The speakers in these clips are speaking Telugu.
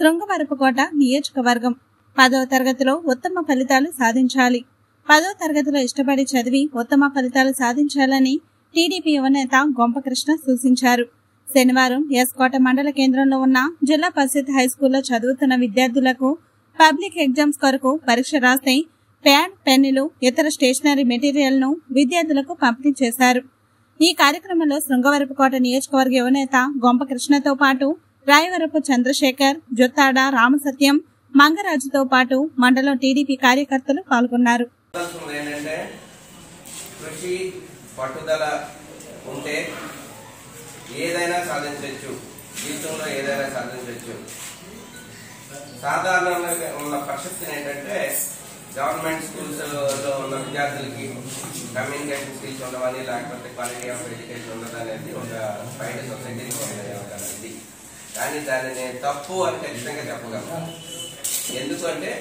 శృంగవరపుకోట నియోజకవర్గం పదవ తరగతిలో ఉత్తమ ఫలితాలు సాధించాలి పదో తరగతిలో ఇష్టపడి చదివి ఉత్తమ ఫలితాలు సాధించాలని టీడీపీ యువనేత గొంపకృష్ణ సూచించారు శనివారం ఎస్కోట మండల కేంద్రంలో ఉన్న జిల్లా పరిషత్ హైస్కూల్లో చదువుతున్న విద్యార్థులకు పబ్లిక్ ఎగ్జామ్స్ కొరకు పరీక్ష రాస్తే ప్యాడ్ పెన్నులు ఇతర స్టేషనరీ మెటీరియల్ ను విద్యార్థులకు పంపిణీ చేశారు ఈ కార్యక్రమంలో శృంగవరపుకోట నియోజకవర్గ యువనేత గొంప కృష్ణతో పాటు రాయవరపు చంద్రశేఖర్ జొత్తాడ రామసత్యం మంగరాజుతో పాటు మండలం టీడీపీ కార్యకర్తలు పాల్గొన్నారు చెప్పదలుచుకున్నది ఏంటంటే కృషి పట్టుదల ఉంటే ఏదైనా సాధించవచ్చు జీవితంలో ఏదైనా సాధించవచ్చు సాధారణంగా ఉన్న పరిస్థితి ఏంటంటే గవర్నమెంట్ స్కూల్స్ లో ఉన్న విద్యార్థులకి కమ్యూనికేషన్ స్కిల్స్ ఉండవని లేకపోతే క్వాలిటీ ఆఫ్ ఎడ్యుకేషన్ ఉండదు అనేది ఒక బయట సొసైటీలో ఉన్న ఒక ఇది కానీ దాన్ని నేను తప్పు అని ఖచ్చితంగా చెప్పగలను ఎందుకంటే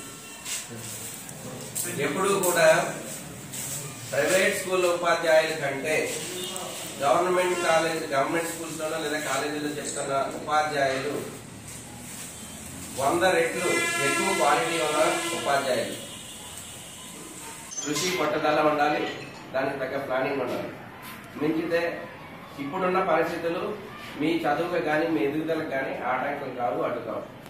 ఎప్పుడూ కూడా ప్రైవేట్ స్కూల్ ఉపాధ్యాయుల కంటే గవర్నమెంట్ కాలేజ్ గవర్నమెంట్ స్కూల్స్ లోనో లేదా కాలేజీలో చెప్తున్న ఉపాధ్యాయులు వంద రెట్లు ఎక్కువ క్వాలిటీ ఉన్న ఉపాధ్యాయులు కృషి పట్టుదల ఉండాలి దానికి తగ్గ ప్లానింగ్ ఉండాలి మించితే ఇప్పుడున్న పరిస్థితులు మీ చదువుకు కానీ మీ ఎదుగుదలకు కానీ ఆటంకం కావు అడ్డు కావు